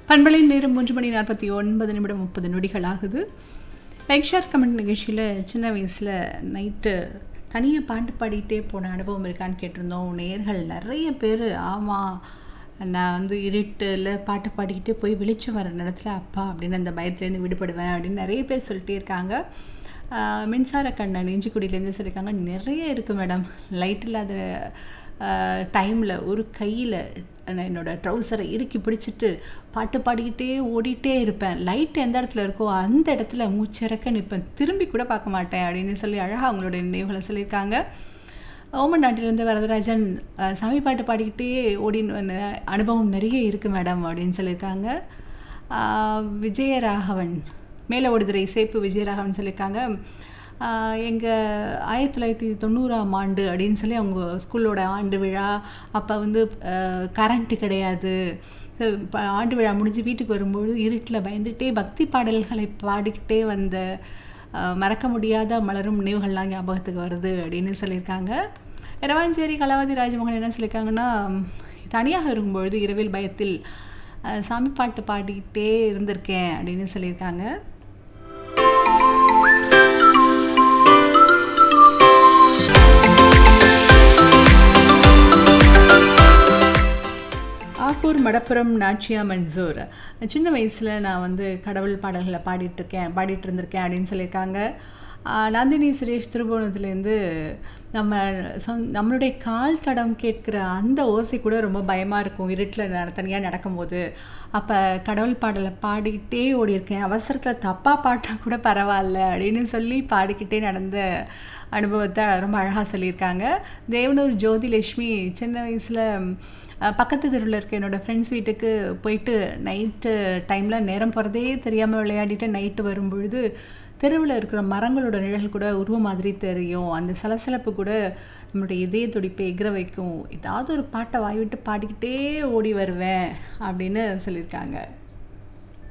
பண்பலின் நேரம் மூன்று மணி நாற்பத்தி ஒன்பது நிமிடம் முப்பது நொடிகள் ஆகுது லைக் ஷேர் கமெண்ட் நிகழ்ச்சியில் சின்ன வயசில் நைட்டு தனியாக பாட்டு பாடிட்டே போன அனுபவம் இருக்கான்னு கேட்டிருந்தோம் நேர்கள் நிறைய பேர் ஆமாம் நான் வந்து இருட்டில் பாட்டு பாடிக்கிட்டே போய் வெளிச்சம் வர நேரத்தில் அப்பா அப்படின்னு அந்த பயத்துலேருந்து விடுபடுவேன் அப்படின்னு நிறைய பேர் சொல்லிட்டே இருக்காங்க ஆஹ் மின்சார கண்ணன் இஞ்சிக்குடியிலேருந்து சொல்லியிருக்காங்க நிறைய இருக்குது மேடம் லைட் இல்லாத டைமில் ஒரு கையில் நான் என்னோடய ட்ரௌசரை இறுக்கி பிடிச்சிட்டு பாட்டு பாடிக்கிட்டே ஓடிட்டே இருப்பேன் லைட் எந்த இடத்துல இருக்கோ அந்த இடத்துல மூச்சிறக்க நிற்பேன் திரும்பி கூட பார்க்க மாட்டேன் அப்படின்னு சொல்லி அழகாக அவங்களுடைய நினைவுகளை சொல்லியிருக்காங்க ஓமன் நாட்டிலேருந்து வரதராஜன் அஹ், சாமி பாட்டு பாடிக்கிட்டே ஓடி அனுபவம் நிறைய இருக்குது மேடம் அப்படின்னு சொல்லியிருக்காங்க ஆஹ், விஜயராகவன் மேலே ஓடுதுறை சேப்பு விஜயராகவன் சொல்லியிருக்காங்க எங்கள் ஆயிரத்தி தொள்ளாயிரத்தி தொண்ணூறாம் ஆண்டு அப்படின்னு சொல்லி அவங்க ஸ்கூலோட ஆண்டு விழா அப்போ வந்து கரண்ட்டு கிடையாது So, இப்ப ஆண்டு விழா முடிஞ்சு வீட்டுக்கு வரும்போது இருட்டில் பயந்துகிட்டே பக்தி பாடல்களை பாடிக்கிட்டே வந்த அஹ், மறக்க முடியாத மலரும் நினைவுகள்லாம் ஞாபகத்துக்கு வருது அப்படின்னு சொல்லியிருக்காங்க இரவாஞ்சேரி கலாவதி ராஜமோகன் என்ன சொல்லியிருக்காங்கன்னா தனியாக இருக்கும்பொழுது இரவில் பயத்தில் அஹ், சாமி பாட்டு பாடிக்கிட்டே இருந்திருக்கேன் அப்படின்னு சொல்லியிருக்காங்க ஆக்கூர் மடப்புரம் நாச்சியா மன்சூர் சின்ன வயசில் நான் வந்து கடவுள் பாடல்களை பாடிட்டு இருக்கேன் பாடிட்டு இருந்திருக்கேன் அப்படின்னு சொல்லியிருக்காங்க ஆஹ் நந்தினி சுரேஷ் திருபுவனத்துலேருந்து நம்ம சொந் நம்மளுடைய கால் தடம் கேட்குற அந்த ஓசை கூட ரொம்ப பயமாக இருக்கும் இருட்டில் ந தனியாக நடக்கும்போது அப்போ கடவுள் பாடலை பாடிக்கிட்டே ஓடியிருக்கேன் அவசரத்தில் தப்பாக பாடினா கூட பரவாயில்ல அப்படின்னு சொல்லி பாடிக்கிட்டே நடந்த அனுபவத்தை ரொம்ப அழகாக சொல்லியிருக்காங்க தேவனூர் ஜோதிலட்சுமி சின்ன வயசில் அஹ், பக்கத்து தெருவில் இருக்க என்னோடய ஃப்ரெண்ட்ஸ் வீட்டுக்கு போயிட்டு நைட்டு டைமில் நேரம் போகிறதே தெரியாமல் விளையாடிட்டு நைட்டு வரும்பொழுது தெருவில் இருக்கிற மரங்களோட நிழல் கூட உருவ மாதிரி தெரியும் அந்த சலசலப்பு கூட நம்மளுடைய இதய துடிப்பை எகிற வைக்கும் ஏதாவது ஒரு பாட்டை வாய் விட்டு பாடிக்கிட்டே ஓடி வருவேன் அப்படின்னு சொல்லியிருக்காங்க